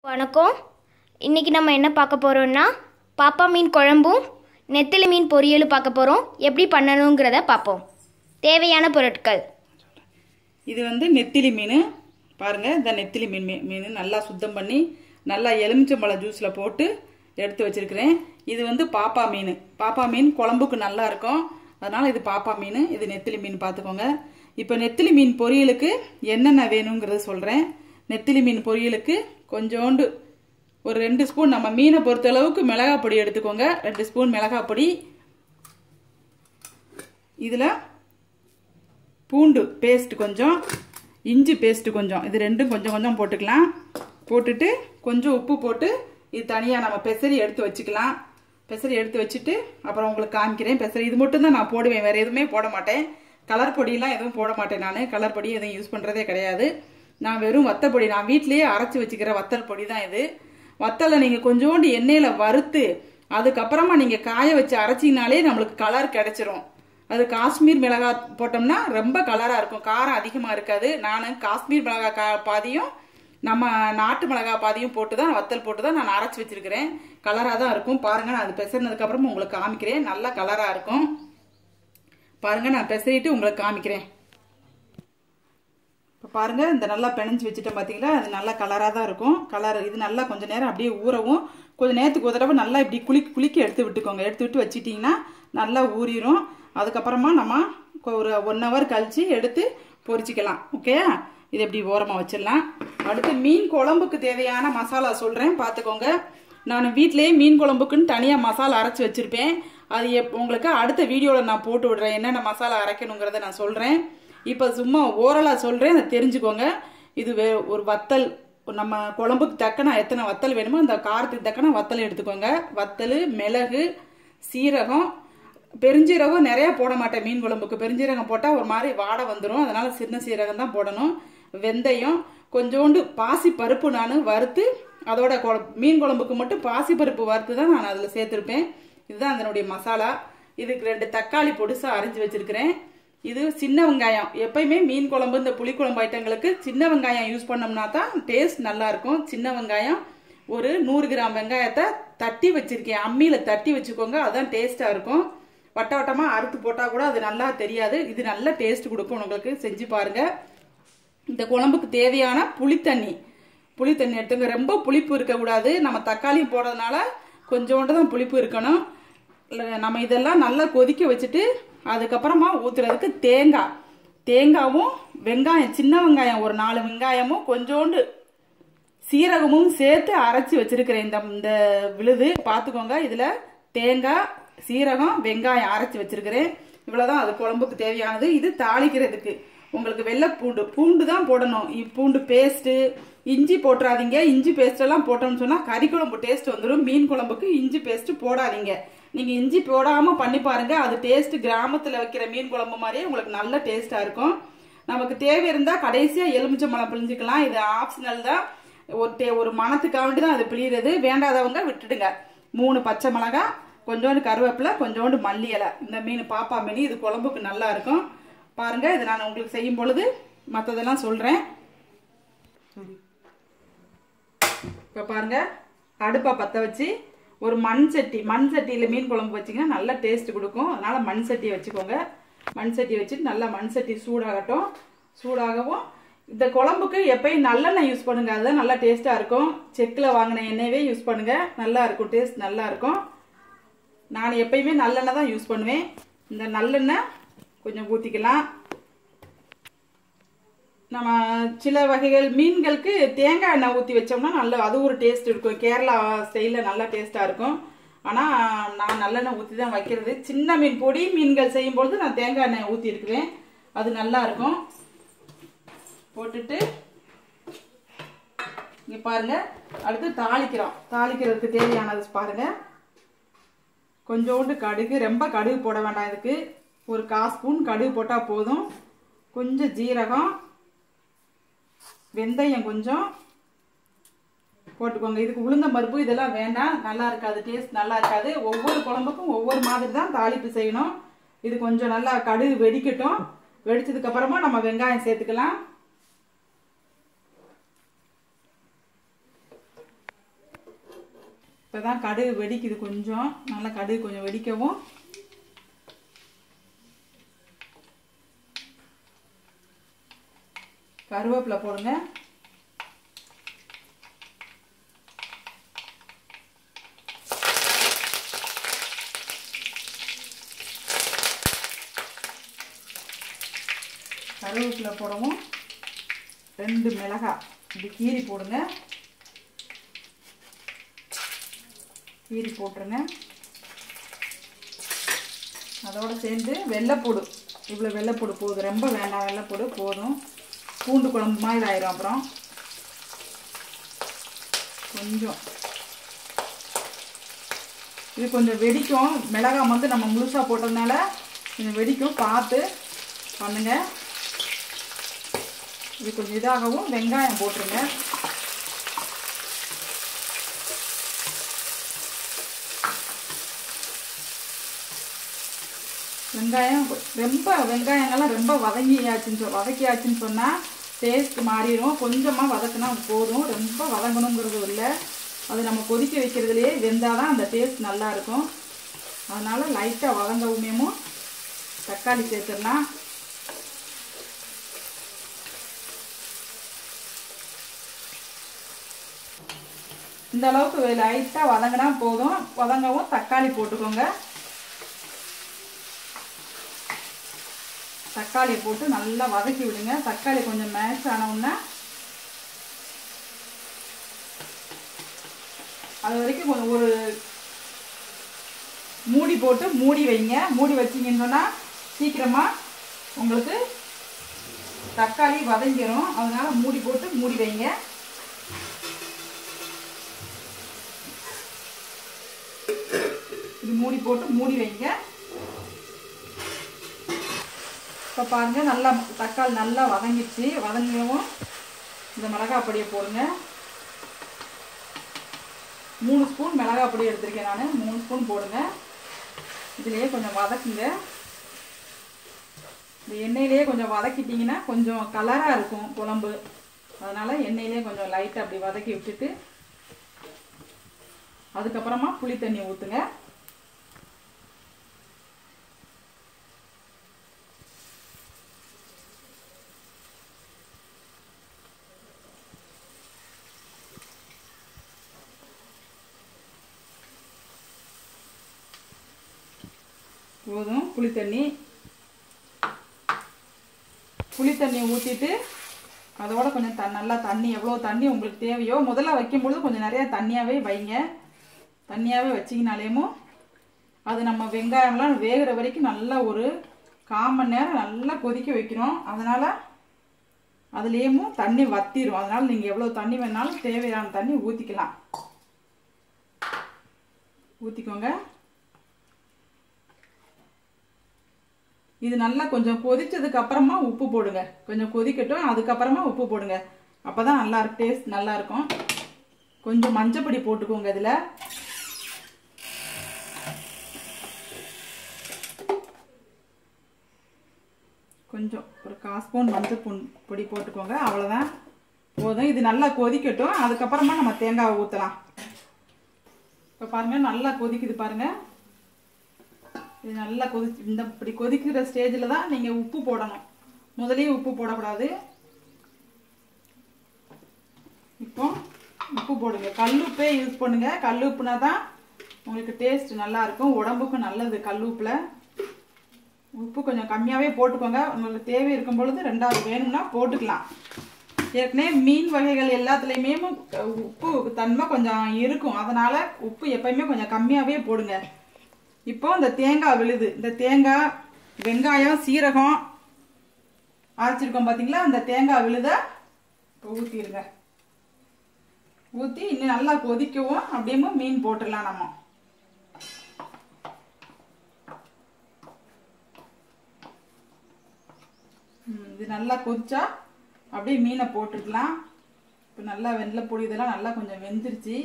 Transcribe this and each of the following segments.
வணக்கம் இன்றைக்கி நம்ம என்ன பார்க்க போகிறோம்னா பாப்பா மீன் குழம்பும் நெத்திலி மீன் பொரியலும் பார்க்க போகிறோம் எப்படி பண்ணணுங்கிறத பார்ப்போம் தேவையான பொருட்கள் இது வந்து நெத்திலி மீன் பாருங்க இந்த நெத்திலி மீன் மீ- மீன் நல்லா சுத்தம் பண்ணி நல்லா எலுமிச்சம்பழம் ஜூஸில் போட்டு எடுத்து வச்சிருக்கிறேன் இது வந்து பாப்பா மீன் பாப்பா மீன் குழம்புக்கு நல்லா இருக்கும் அதனால இது பாப்பா மீன் இது நெத்திலி மீன் பார்த்துக்கோங்க இப்போ நெத்திலி மீன் பொரியலுக்கு என்னென்ன வேணுங்கிறத சொல்கிறேன் நெத்திலி மீன் பொரியலுக்கு கொஞ்சோண்டு ஒரு ரெண்டு ஸ்பூன் நம்ம மீனை பொறுத்த அளவுக்கு மிளகாய் பொடி எடுத்துக்கோங்க ரெண்டு ஸ்பூன் மிளகாய் பொடி இதில் பூண்டு பேஸ்ட் கொஞ்சம் இஞ்சி பேஸ்ட் கொஞ்சம் இது ரெண்டும் கொஞ்சம் கொஞ்சம் போட்டுக்கலாம் போட்டுட்டு கொஞ்சம் உப்பு போட்டு இது தனியாக நம்ம பெசரி எடுத்து வச்சுக்கலாம் பெசரி எடுத்து வச்சுட்டு அப்புறம் உங்களுக்கு காமிக்கிறேன் பெசரி இது மட்டும் தான் நான் போடுவேன் வேறு எதுவுமே போட மாட்டேன் கலர் பொடியெல்லாம் எதுவும் போட மாட்டேன் நான் கலர் பொடி எதுவும் யூஸ் பண்ணுறதே கிடையாது நான் வெறும் வத்தல் பொடி நான் வீட்லேயே அரைச்சி வச்சுக்கிற வத்தல் பொடி தான் இது வத்தலை நீங்கள் கொஞ்சோண்டு எண்ணெயில் வறுத்து அதுக்கப்புறமா நீங்கள் காய வச்சு அரைச்சிங்கனாலே நம்மளுக்கு கலர் கிடைச்சிரும் அது காஷ்மீர் மிளகாய் போட்டோம்னா ரொம்ப கலராக இருக்கும் காரம் அதிகமாக இருக்காது நான் காஷ்மீர் மிளகாய் கா பாதியும் நம்ம நாட்டு மிளகாய் பாதியும் போட்டு தான் வத்தல் போட்டு தான் நான் அரைச்சி வச்சிருக்கிறேன் கலராக தான் இருக்கும் பாருங்க நான் அது பெசறினதுக்கப்புறமா உங்களுக்கு காமிக்கிறேன் நல்லா கலராக இருக்கும் பாருங்க நான் பெசறிட்டு உங்களுக்கு காமிக்கிறேன் இப்போ பாருங்க இந்த நல்லா பிணைஞ்சு வச்சுட்டேன் பார்த்தீங்களா அது நல்லா கலராக தான் இருக்கும் கலர் இது நல்லா கொஞ்ச நேரம் அப்படியே ஊறவும் கொஞ்ச நேரத்துக்கு ஒரு தடவை நல்லா இப்படி குளிக்க குளிக்க எடுத்து விட்டுக்கோங்க எடுத்து விட்டு வச்சிட்டிங்கன்னா நல்லா ஊறிடும் அதுக்கப்புறமா நம்ம கொ- ஒரு ஒன் ஹவர் கழிச்சு எடுத்து பொரிச்சிக்கலாம் ஓகே இது இப்படி ஓரமாக வச்சிடலாம் அடுத்து மீன் குழம்புக்கு தேவையான மசாலா சொல்கிறேன் பார்த்துக்கோங்க நான் வீட்டிலேயே மீன் குழம்புக்குன்னு தனியாக மசாலா அரைச்சி வச்சுருப்பேன் அது எப் உங்களுக்கு அடுத்த வீடியோவில் நான் போட்டு விடுறேன் என்னென்ன மசாலா அரைக்கணுங்கிறத நான் சொல்கிறேன் இப்போ சும்மா ஓரலாக சொல்கிறேன் அதை தெரிஞ்சுக்கோங்க இது வே ஒரு வத்தல் நம்ம குழம்புக்கு தக்கன எத்தனை வத்தல் வேணுமோ அந்த காரத்துக்கு தக்கன வத்தல் எடுத்துக்கோங்க வத்தல் மிளகு சீரகம் பெருஞ்சீரகம் நிறைய போட மாட்டேன் மீன் குழம்புக்கு பெருஞ்சீரகம் போட்டால் ஒரு மாதிரி வாடை வந்துடும் அதனால சின்ன சீரகம் தான் போடணும் வெந்தயம் கொஞ்சோண்டு பாசி பருப்பு நான் வறுத்து அதோட குழ- மீன் குழம்புக்கு மட்டும் பாசி பருப்பு வறுத்து தான் நான் அதில் சேர்த்துருப்பேன் இதுதான் அதனுடைய மசாலா இதுக்கு ரெண்டு தக்காளி பொடிசாக அரைஞ்சி வச்சிருக்கிறேன் இது சின்ன வெங்காயம் எப்பயுமே மீன் குழம்பு இந்த புளிக்குழம்பு ஐட்டங்களுக்கு சின்ன வெங்காயம் யூஸ் பண்ணோம்னா தான் டேஸ்ட் நல்லா இருக்கும் சின்ன வெங்காயம் ஒரு நூறு கிராம் வெங்காயத்தை தட்டி வச்சிருக்கேன் அம்மியில் தட்டி வச்சுக்கோங்க அதுதான் டேஸ்ட்டாக இருக்கும் வட்ட வட்டமாக அறுத்து போட்டால் கூட அது நல்லா தெரியாது இது நல்ல டேஸ்ட் கொடுக்கும் உங்களுக்கு செஞ்சு பாருங்க இந்த குழம்புக்கு தேவையான புளித்தண்ணி புளித்தண்ணி எடுத்துங்க ரொம்ப புளிப்பு இருக்கக்கூடாது நம்ம தக்காளி போடுறதுனால கொஞ்சோண்டு தான் புளிப்பு இருக்கணும் இல்ல, நம்ம இதெல்லாம் நல்லா கொதிக்க வச்சுட்டு அதுக்கப்புறமா ஊத்துறதுக்கு தேங்காய் தேங்காவும் வெங்காயம் சின்ன வெங்காயம் ஒரு நாலு வெங்காயமும் கொஞ்சோண்டு சீரகமும் சேர்த்து அரைச்சி வச்சிருக்கிறேன் இந்த இந்த விழுது பார்த்துக்கோங்க இதில் தேங்காய் சீரகம் வெங்காயம் அரைச்சி வச்சிருக்கிறேன் இவ்வளோதான் அது குழம்புக்கு தேவையானது இது தாளிக்கிறதுக்கு உங்களுக்கு வெள்ளை பூண்டு பூண்டு தான் போடணும் இ- பூண்டு பேஸ்ட்டு இஞ்சி போட்டுறாதீங்க இஞ்சி பேஸ்ட் எல்லாம் போட்டோம்னு சொன்னால் கறி குழம்பு டேஸ்ட் வந்துடும் மீன் குழம்புக்கு இஞ்சி பேஸ்ட் போடாதீங்க நீங்கள் இஞ்சி போடாமல் பண்ணி பாருங்க அது டேஸ்ட் கிராமத்தில் வைக்கிற மீன் குழம்பு மாதிரியே உங்களுக்கு நல்ல டேஸ்ட்டாக இருக்கும் நமக்கு தேவை இருந்தால் கடைசியாக எலுமிச்சம்பழம் பிழிஞ்சுக்கலாம் இது ஆப்ஷனல் தான் ஒரு டே ஒரு மணத்துக்காக வேண்டி தான் அது பிழியிறது வேண்டாதவங்க விட்டுடுங்க மூணு பச்சை மிளகாய் கொஞ்சோண்டு கருவேப்பிலை கொஞ்சோண்டு மல்லி இலை இந்த மீன் பாப்பா மீன் இது குழம்புக்கு நல்லா இருக்கும் பாருங்க இது நான் உங்களுக்கு செய்யும் பொழுது மற்றதெல்லாம் சொல்கிறேன் இப்போ பாருங்க அடுப்பை பற்ற வச்சு ஒரு மண் சட்டி மண் சட்டியில் மீன் குழம்பு வச்சிங்கன்னா நல்ல டேஸ்ட் கொடுக்கும் அதனால மண் சட்டியை வச்சுக்கோங்க மண் சட்டி வச்சுட்டு நல்லா மண் சட்டி சூடாகட்டும் சூடாகவும் இந்த குழம்புக்கு எப்பயும் நல்லெண்ணெய் யூஸ் பண்ணுங்க அதுதான் நல்லா டேஸ்ட்டாக இருக்கும் செக்கில் வாங்கின எண்ணெயவே யூஸ் பண்ணுங்க நல்லா இருக்கும் டேஸ்ட் நல்லா இருக்கும் நான் எப்பயுமே நல்லெண்ணெய் தான் யூஸ் பண்ணுவேன் இந்த நல்லெண்ணெய் கொஞ்சம் ஊற்றிக்கலாம் நம்ம சில வகைகள் மீன்களுக்கு தேங்காய் எண்ணெய் ஊற்றி வச்சோம்னா நல்ல அது ஒரு டேஸ்ட் இருக்கும் கேரளா ஸ்டைலில் நல்லா டேஸ்ட்டாக இருக்கும் ஆனால் நான் நல்லெண்ணெய் ஊற்றி தான் வைக்கிறது சின்ன மீன் பொடி மீன்கள் செய்யும்பொழுது நான் தேங்காய் எண்ணெய் ஊற்றி இருக்கிறேன் அது நல்லா இருக்கும் போட்டுட்டு இங்கே பாருங்க அடுத்து தாளிக்கிறோம் தாளிக்கிறதுக்கு தேவையானது பாருங்க கொஞ்சோண்டு கடுகு ரொம்ப கடுகு போட வேண்டாம் இதுக்கு ஒரு கால் ஸ்பூன் கடுகு போட்டால் போதும் கொஞ்சம் ஜீரகம் வெந்தயம் கொஞ்சம் போட்டுக்கோங்க இதுக்கு உளுந்த பருப்பு இதெல்லாம் வேண்டாம் நல்லா இருக்காது டேஸ்ட் நல்லா இருக்காது ஒவ்வொரு குழம்புக்கும் ஒவ்வொரு மாதிரி தான் தாளிப்பு செய்யணும் இது கொஞ்சம் நல்லா கடுகு வெடிக்கட்டும் வெடிச்சதுக்கு அப்புறமா நம்ம வெங்காயம் சேர்த்துக்கலாம் இப்போதான் கடுகு வெடிக்குது கொஞ்சம் நல்லா கடுகு கொஞ்சம் வெடிக்கவும் கருவேப்பிலை போடுங்க கருவேப்பிலை போடவும் ரெண்டு மிளகாய் இப்படி கீரி போடுங்க கீரி போட்டுருங்க அதோட சேர்ந்து வெள்ளைப்பூடு இவ்வளோ வெள்ளைப்பூடு போதும் ரொம்ப வேண்டாம் வெள்ளைப்பூடு போதும் பூண்டு குழம்பு மாதிரி ஆயிரும் அப்புறம் கொஞ்சம் இது கொஞ்சம் வெடிக்கும் மிளகாய் வந்து நம்ம முழுசாக போட்டதுனால கொஞ்சம் வெடிக்கும் பார்த்து பண்ணுங்க இது கொஞ்சம் இதாகவும் வெங்காயம் போட்டுருங்க வெங்காயம் ரொம்ப வெங்காயங்கள்லாம் ரொம்ப வதங்கியாச்சுன்னு சொல் வதக்கியாச்சுன்னு சொன்னால் டேஸ்ட் மாறிடும் கொஞ்சமாக வதக்குனா போதும் ரொம்ப வதங்கணுங்கிறது இல்லை அது நம்ம கொதிக்க வைக்கிறதுலையே வெந்தால் தான் அந்த டேஸ்ட் நல்லா இருக்கும் அதனால் லைட்டாக வதங்கவுமேமோ தக்காளி சேர்த்துடலாம் இந்த அளவுக்கு லைட்டாக வதங்கினா போதும் வதங்கவும் தக்காளி போட்டுக்கோங்க தக்காளியை போட்டு நல்லா வதக்கி விடுங்க தக்காளி கொஞ்சம் மேஷ் ஆனவுடனே அது வரைக்கும் கொஞ்சம் ஒரு மூடி போட்டு மூடி வைங்க மூடி வச்சிங்கன்னு சொன்னால் சீக்கிரமாக உங்களுக்கு தக்காளி வதங்கிடும் அதனால மூடி போட்டு மூடி வைங்க இது மூடி போட்டு மூடி வைங்க இப்போ பாருங்க நல்லா தக்காளி நல்லா வதங்கிடுச்சு வதங்கவும் இந்த மிளகாய் பொடியை போடுங்க மூணு ஸ்பூன் மிளகாய் பொடி எடுத்திருக்கேன் நான் மூணு ஸ்பூன் போடுங்க இதுலேயே கொஞ்சம் வதக்குங்க இந்த எண்ணெயிலேயே கொஞ்சம் வதக்கிட்டிங்கன்னா கொஞ்சம் கலராக இருக்கும் குழம்பு அதனால் எண்ணெயிலே கொஞ்சம் லைட்டாக அப்படி வதக்கி விட்டுட்டு அதுக்கப்புறமா புளி தண்ணி ஊற்றுங்க போதும் புளி தண்ணி புளி தண்ணி ஊற்றிட்டு அதோட கொஞ்சம் த நல்லா தண்ணி எவ்வளோ தண்ணி உங்களுக்கு தேவையோ முதல்ல வைக்கும்பொழுது கொஞ்சம் நிறையா தண்ணியாகவே வைங்க தண்ணியாகவே வச்சிங்கனாலேயும் அது நம்ம வெங்காயம்லாம் வேகிற வரைக்கும் நல்லா ஒரு கால் மணி நேரம் நல்லா கொதிக்க வைக்கிறோம் அதனால் அதுலேயும் தண்ணி வத்திரும் அதனால் நீங்கள் எவ்வளோ தண்ணி வேணாலும் தேவையான தண்ணி ஊற்றிக்கலாம் ஊற்றிக்கோங்க இது நல்லா கொஞ்சம் கொதிச்சதுக்கு அப்புறமா உப்பு போடுங்க கொஞ்சம் கொதிக்கட்டும் அதுக்கப்புறமா உப்பு போடுங்க அப்பதான் நல்லா இருக்கு டேஸ்ட் நல்லா இருக்கும் கொஞ்சம் மஞ்சப்பொடி போட்டுக்கோங்க இதுல கொஞ்சம் ஒரு கால் ஸ்பூன் மஞ்சள் பொன்- பொடி போட்டுக்கோங்க அவ்வளோதான் போதும் இது நல்லா கொதிக்கட்டும் அதுக்கப்புறமா நம்ம தேங்காவை ஊற்றலாம் இப்போ பாருங்க நல்லா கொதிக்குது பாருங்க இது நல்லா கொதி இந்த இப்படி கொதிக்கிற ஸ்டேஜில் தான் நீங்கள் உப்பு போடணும் முதல்லயே உப்பு போடக்கூடாது இப்போ உப்பு போடுங்க கல்லுப்பே யூஸ் பண்ணுங்க கல்லுப்புனா தான் உங்களுக்கு டேஸ்ட் நல்லா இருக்கும் உடம்புக்கும் நல்லது கல்லுப்பில் உப்பு கொஞ்சம் கம்மியாகவே போட்டுக்கோங்க உங்களுக்கு தேவை இருக்கும் பொழுது ரெண்டாவது வேணும்னா போட்டுக்கலாம் ஏற்கனவே மீன் வகைகள் எல்லாத்துலேயுமே உப்பு தன்மை கொஞ்சம் இருக்கும் அதனால உப்பு எப்பயுமே கொஞ்சம் கம்மியாகவே போடுங்க இப்போ இந்த தேங்காய் விழுது இந்த தேங்காய் வெங்காயம் சீரகம் அரைச்சிருக்கோம் பார்த்தீங்களா அந்த தேங்காய் விழுத இப்போ ஊற்றிடுங்க ஊற்றி இன்னும் நல்லா கொதிக்கவும் அப்படியே மீன் போட்டுடலாம் நம்ம ம், இது நல்லா கொதிச்சா அப்படியே மீனை போட்டுக்கலாம் இப்போ நல்லா வெள்ளை பொடி இதெல்லாம் நல்லா கொஞ்சம் வெந்துருச்சு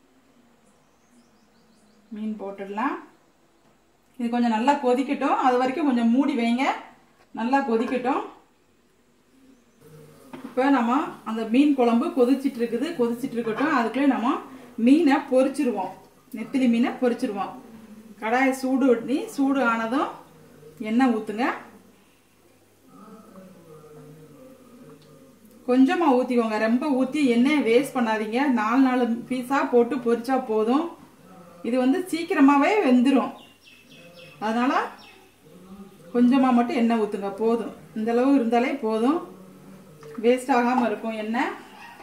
மீன் போட்டுடலாம் இது கொஞ்சம் நல்லா கொதிக்கட்டும் அது வரைக்கும் கொஞ்சம் மூடி வைங்க நல்லா கொதிக்கட்டும் இப்போ நம்ம அந்த மீன் குழம்பு கொதிச்சிட்டு இருக்குது கொதிச்சிட்டு இருக்கட்டும் அதுக்குள்ளே நம்ம மீனை பொரிச்சிருவோம் நெத்திலி மீனை பொரிச்சிருவோம் கடாயை சூடு பண்ணி சூடு ஆனதும் எண்ணெய் ஊற்றுங்க கொஞ்சமாக ஊற்றிக்கோங்க ரொம்ப ஊற்றி எண்ணெயை வேஸ்ட் பண்ணாதீங்க நாலு நாலு பீஸாக போட்டு பொரிச்சா போதும் இது வந்து சீக்கிரமாகவே வெந்துடும் அதனால் கொஞ்சமாக மட்டும் எண்ணெய் ஊற்றுங்க போதும் இந்த அளவு இருந்தாலே போதும் வேஸ்ட் ஆகாமல் இருக்கும் எண்ணெய்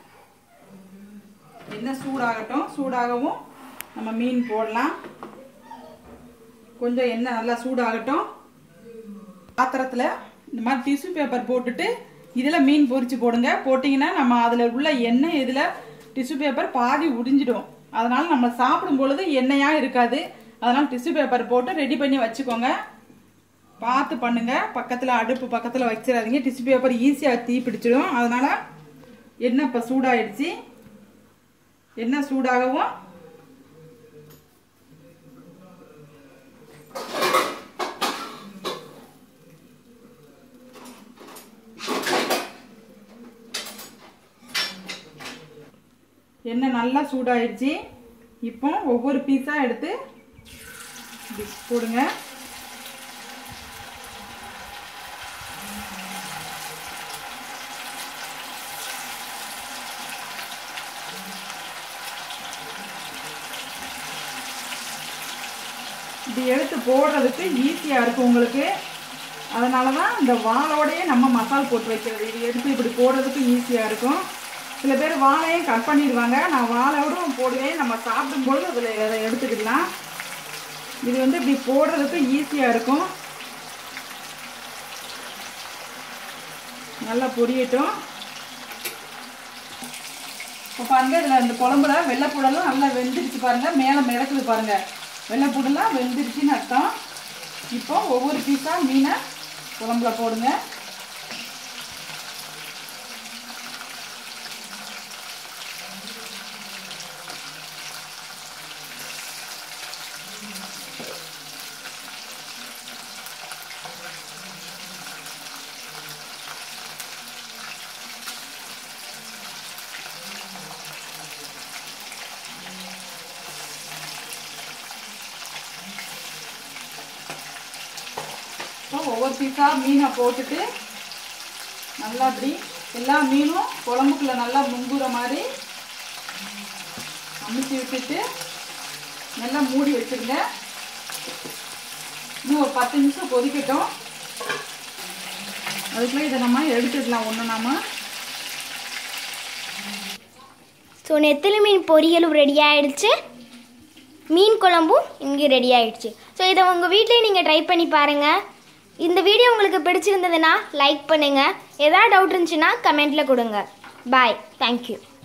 எண்ணெய் சூடாகட்டும் சூடாகவும் நம்ம மீன் போடலாம் கொஞ்சம் எண்ணெய் நல்லா சூடாகட்டும் பாத்திரத்தில் இந்த மாதிரி டிஷ்யூ பேப்பர் போட்டுட்டு இதில் மீன் பொரிச்சு போடுங்க போட்டிங்கன்னா நம்ம அதில் உள்ள எண்ணெய் இதில் டிஷ்யூ பேப்பர் பாதி உடிஞ்சிடும் அதனால நம்ம சாப்பிடும் பொழுது எண்ணெயாக இருக்காது அதனால டிஷ்யூ பேப்பர் போட்டு ரெடி பண்ணி வச்சுக்கோங்க பார்த்து பண்ணுங்க பக்கத்தில் அடுப்பு பக்கத்தில் வச்சிடாதீங்க டிஷ்யூ பேப்பர் ஈஸியாக தீ பிடிச்சிடும் அதனால எண்ணெய் இப்போ சூடாயிடுச்சு எண்ணெய் சூடாகவும் எண்ணெய் நல்லா சூடாயிடுச்சு இப்போ ஒவ்வொரு பீஸாக எடுத்து இப்படி போடுங்க இப்படி எடுத்து போடுறதுக்கு ஈஸியாக இருக்கும் உங்களுக்கு அதனால தான் இந்த வாழோடையே நம்ம மசால் போட்டு வைக்கிறது இது எடுத்து இப்படி போடுறதுக்கு ஈஸியாக இருக்கும் சில பேர் வாழையும் கட் பண்ணிடுவாங்க நான் வாழையோடும் போடுவேன் நம்ம சாப்பிடும்போது அதில் அதை எடுத்துக்கிடலாம் இது வந்து இப்படி போடுறதுக்கு ஈஸியாக இருக்கும் நல்லா பொரியட்டும் இப்போ பாருங்க இதில் இந்த குழம்புல வெள்ளைப்பூடெல்லாம் நல்லா வெந்துருச்சு பாருங்க மேலே மிதக்குது பாருங்க வெள்ளைப்பூடெல்லாம் வெந்துருச்சுன்னு அர்த்தம் இப்போ ஒவ்வொரு பீஸாக மீனை குழம்புல போடுங்க இப்போ ஒவ்வொரு பீஸாக மீனை போட்டுட்டு நல்லா அப்படி எல்லா மீனும் குழம்புக்குள்ள நல்லா முங்குற மாதிரி அமுத்தி விட்டுட்டு நல்லா மூடி வச்சிருங்க இன்னும் ஒரு பத்து நிமிஷம் கொதிக்கட்டும் அதுக்குள்ளே இதை நம்ம எடுத்துடலாம் ஒன்று நாம ஸோ நெத்திலி மீன் பொரியலும் ரெடி ஆயிடுச்சு மீன் குழம்பும் இங்கே ரெடி ஆயிடுச்சு ஸோ இதை உங்கள் வீட்டிலேயே நீங்கள் ட்ரை பண்ணி பாருங்கள் இந்த வீடியோ உங்களுக்கு பிடிச்சிருந்ததுன்னா லைக் பண்ணுங்கள் ஏதாவது டவுட் இருந்துச்சுன்னா கமெண்ட்டில் கொடுங்க பாய் தேங்க்யூ